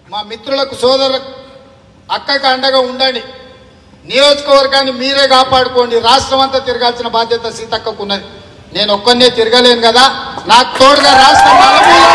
మా మిత్రులకు సోదరులకు అక్కకి అండగా ఉండండి నియోజకవర్గాన్ని మీరే కాపాడుకోండి రాష్ట్రం అంతా తిరగాల్సిన బాధ్యత సీతక్కకు ఉన్నది నేను ఒక్కనే తిరగలేను కదా నాకు తోడుగా రాష్ట్రం నలుమూలలా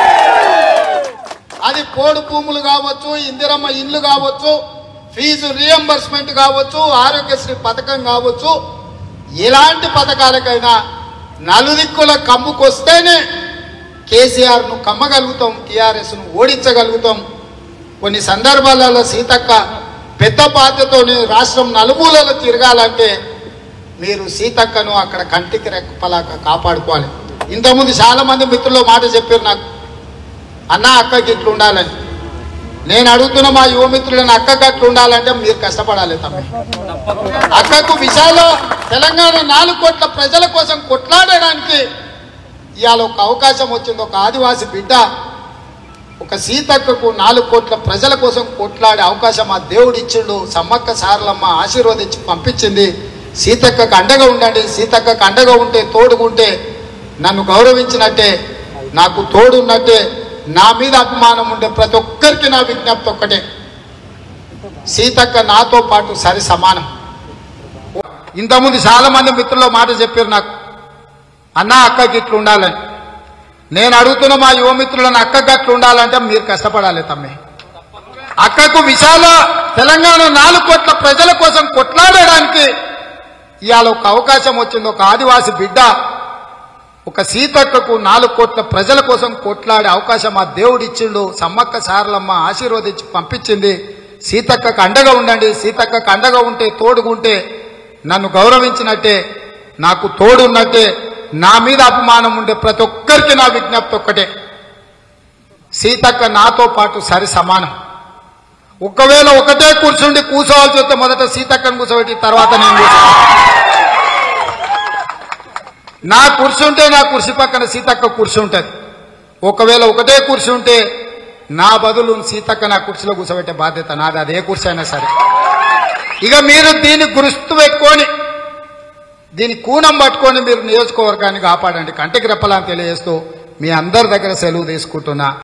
అది పోడు భూములు కావచ్చు ఇందిరమ్మ ఇల్లు కావచ్చు ఫీజు రియంబర్స్మెంట్ కావచ్చు ఆరోగ్యశ్రీ పథకం కావచ్చు ఎలాంటి పథకాలకైనా నలుదిక్కుల కమ్ముకొస్తేనే కేసీఆర్ను కమ్మగలుగుతాం టీఆర్ఎస్ను ఓడించగలుగుతాం కొన్ని సందర్భాలలో సీతక్క పెద్ద బాధ్యతతోని రాష్ట్రం నలుమూలలో తిరగాలంటే మీరు సీతక్కను అక్కడ కంటికి రెప్పలాగా కాపాడుకోవాలి ఇంతకుముందు చాలా మంది మిత్రులు మాట చెప్పారు నాకు అన్న అక్కకి ఇట్లా ఉండాలని నేను అడుగుతున్న మా యువ మిత్రులను అక్కకి అట్లా ఉండాలంటే మీరు కష్టపడాలి తమ్మి అక్కకు విశాల తెలంగాణ నాలుగు కోట్ల ప్రజల కోసం కొట్లాడడానికి ఇవాళ ఒక అవకాశం వచ్చింది ఒక ఆదివాసి బిడ్డ ఒక సీతక్కకు నాలుగు కోట్ల ప్రజల కోసం కొట్లాడే అవకాశం ఆ దేవుడు ఇచ్చిండు సమ్మక్క సారలమ్మ ఆశీర్వదించి పంపించింది సీతక్కకు అండగా ఉండండి సీతక్కకు అండగా ఉంటే తోడుగుంటే నన్ను గౌరవించినట్టే నాకు తోడున్నట్టే నా మీద అభిమానం ఉండే ప్రతి ఒక్కరికి నా విజ్ఞప్తి ఒక్కటే సీతక్క నాతో పాటు సరి సమానం ఇంతకుముందు చాలా మంది మిత్రుల మాట చెప్పారు నాకు అన్న అక్కకి ఇట్లా ఉండాలని నేను అడుగుతున్న మా యువ మిత్రులను అక్కకి అట్లా ఉండాలంటే మీరు కష్టపడాలి తమ్మి అక్కకు విశాల తెలంగాణ నాలుగు కోట్ల ప్రజల కోసం కొట్లాడడానికి ఇవాళ ఒక అవకాశం వచ్చింది ఒక ఆదివాసి బిడ్డ ఒక సీతక్కకు నాలుగు కోట్ల ప్రజల కోసం కొట్లాడే అవకాశం ఆ దేవుడు ఇచ్చిండు సమ్మక్క సారలమ్మ ఆశీర్వదించి పంపించింది సీతక్కకు అండగా ఉండండి సీతక్కకు అండగా ఉంటే తోడుగుంటే నన్ను గౌరవించినట్టే నాకు తోడున్నట్టే నా మీద అభిమానం ఉండే ప్రతి ఒక్కరికి నా విజ్ఞప్తి ఒక్కటే సీతక్క నాతో పాటు సరి సమానం ఒకవేళ ఒకటే కూర్చుండి కూర్చోవాల్సి వస్తే మొదట సీతక్కను కూర్చోబెట్టి తర్వాత నేను కూర్చోవాలి నా కూర్చుంటే నా కుర్చీ పక్కన సీతక్క కూర్చుంటది ఒకవేళ ఒకటే కూర్చుంటే నా బదులు సీతక్క నా కుర్చీలో కూర్చోబెట్టే బాధ్యత నాది అదే కుర్చీ అయినా సరే ఇక మీరు దీన్ని గురుస్తు పెట్టుకొని దీని కూనం పట్టుకొని మీరు నియోజకవర్గాన్ని కాపాడండి కంటికి రెప్పలని తెలియజేస్తూ మీ అందరి దగ్గర సెలవు తీసుకుంటున్నా